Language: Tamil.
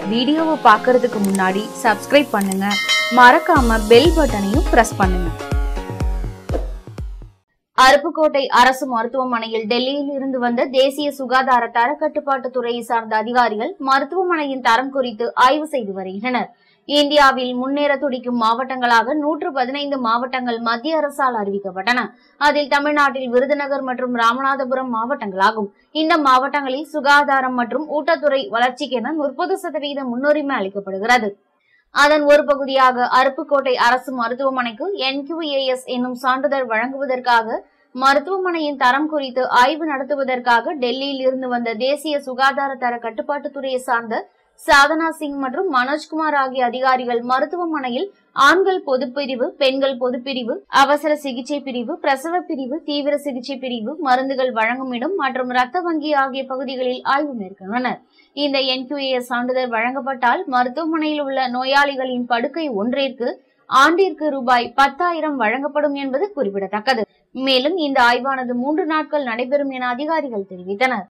வீடியோவை பார்க்கறதுக்கு முன்னாடி சப்ஸ்கிரைப் பண்ணுங்க மறக்காம பெல் பட்டனையும் பிரஸ் பண்ணுங்க அருப்புக்கோட்டை அரசு மருத்துவமனையில் டெல்லியில் இருந்து வந்த தேசிய சுகாதார தரக்கட்டுப்பாட்டு துறையை சார்ந்த அதிகாரிகள் மருத்துவமனையின் தரம் குறித்து ஆய்வு செய்து வருகின்றனர் இந்தியாவில் முன்னேற துடிக்கும் மாவட்டங்களாக நூற்று பதினைந்து மாவட்டங்கள் மத்திய அரசால் அறிவிக்கப்பட்டன அதில் தமிழ்நாட்டில் விருதுநகர் மற்றும் ராமநாதபுரம் மாவட்டங்களாகும் இந்த மாவட்டங்களில் சுகாதாரம் மற்றும் ஊட்டத்துறை வளர்ச்சிக்கென முப்பது சதவீத முன்னுரிமை அளிக்கப்படுகிறது அதன் ஒரு பகுதியாக அருப்புக்கோட்டை அரசு மருத்துவமனைக்கு என்கியூஏஎஸ் என்னும் சான்றிதழ் வழங்குவதற்காக மருத்துவமனையின் தரம் குறித்து ஆய்வு நடத்துவதற்காக டெல்லியில் இருந்து வந்த தேசிய சுகாதார தர கட்டுப்பாட்டுத்துறையை சார்ந்த சாதனா சிங் மற்றும் மனோஜ்குமார் ஆகிய அதிகாரிகள் மருத்துவமனையில் ஆண்கள் பொதுப்பிரிவு பெண்கள் பொதுப்பிரிவு அவசர சிகிச்சை பிரிவு பிரசவ பிரிவு தீவிர சிகிச்சை பிரிவு மருந்துகள் வழங்கும் இடம் மற்றும் ரத்த வங்கி ஆகிய பகுதிகளில் ஆய்வு மேற்கொண்டனர் இந்த என்கியூஏஎஸ் சான்றிதழ் வழங்கப்பட்டால் மருத்துவமனையில் உள்ள நோயாளிகளின் படுக்கை ஒன்றிற்கு ஆண்டிற்கு ரூபாய் பத்தாயிரம் வழங்கப்படும் என்பது குறிப்பிடத்தக்கது மேலும் இந்த ஆய்வானது மூன்று நாட்கள் நடைபெறும் என அதிகாரிகள் தெரிவித்தனர்